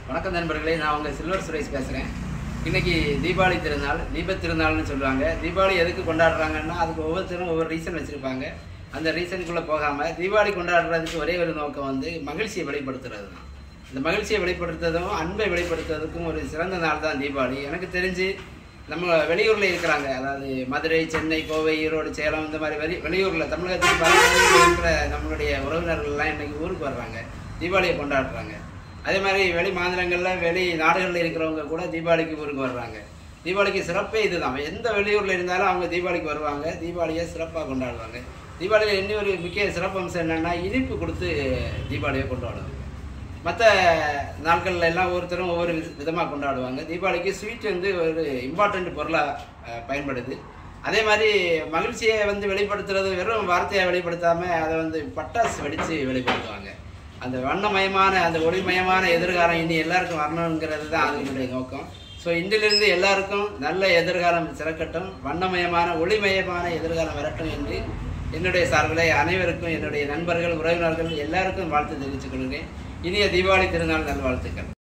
வணக்கம் நண்பர்களே நான் உங்கள் சில்வர் சுரேஷ் பேசுகிறேன் இன்னைக்கு தீபாவளி திருநாள் தீபத் திருநாள்னு சொல்லுவாங்க தீபாவளி எதுக்கு கொண்டாடுறாங்கன்னா அதுக்கு ஒவ்வொருத்தரும் ஒவ்வொரு ரீசன் வச்சுருப்பாங்க அந்த ரீசனுக்குள்ளே போகாமல் தீபாவளி கொண்டாடுறதுக்கு ஒரே ஒரு நோக்கம் வந்து மகிழ்ச்சியை வெளிப்படுத்துறது தான் இந்த மகிழ்ச்சியை வெளிப்படுத்துறதும் அன்பை வெளிப்படுத்துறதுக்கும் ஒரு சிறந்த நாள் தான் தீபாவளி எனக்கு தெரிஞ்சு நம்ம வெளியூரில் இருக்கிறாங்க அதாவது மதுரை சென்னை கோவை ஈரோடு சேலம் இந்த மாதிரி வெளி வெளியூரில் தமிழகத்தில் பல பகுதிகளில் இருக்கிற நம்மளுடைய உறவினர்கள்லாம் இன்னைக்கு ஊருக்கு வர்றாங்க தீபாவளியை கொண்டாடுறாங்க அதே மாதிரி வெளி மாநிலங்களில் வெளி நாடுகளில் இருக்கிறவங்க கூட தீபாவளிக்கு ஊருக்கு வர்றாங்க தீபாவளிக்கு சிறப்பே இதுதான் எந்த வெளியூரில் இருந்தாலும் அவங்க தீபாவளிக்கு வருவாங்க தீபாவளியை சிறப்பாக கொண்டாடுவாங்க தீபாவளியில் இன்னும் ஒரு முக்கிய சிறப்பம்சம் என்னென்னா இனிப்பு கொடுத்து தீபாவளியை கொண்டாடுவாங்க மற்ற நாட்கள்ல எல்லாம் ஒவ்வொருத்தரும் ஒவ்வொரு விதமாக கொண்டாடுவாங்க தீபாவளிக்கு ஸ்வீட் வந்து ஒரு இம்பார்ட்டண்ட் பொருளாக பயன்படுது அதே மாதிரி மகிழ்ச்சியை வந்து வெளிப்படுத்துறது வெறும் வார்த்தையை வெளிப்படுத்தாமல் அதை வந்து பட்டாசு வெடித்து வெளிப்படுத்துவாங்க அந்த வண்ணமயமான அந்த ஒளிமயமான எதிர்காலம் இனி எல்லாருக்கும் வரணுங்கிறது தான் அதனுடைய நோக்கம் ஸோ இன்றிலிருந்து எல்லாருக்கும் நல்ல எதிர்காலம் சிறக்கட்டும் வண்ணமயமான ஒளிமயமான எதிர்காலம் வரட்டும் என்று என்னுடைய சார்பில் அனைவருக்கும் என்னுடைய நண்பர்கள் உறவினர்கள் எல்லாருக்கும் வாழ்த்து தெரிவித்துக் கொள்கிறேன் இனிய தீபாவளி திருநாள் நல்வாழ்த்துக்கள்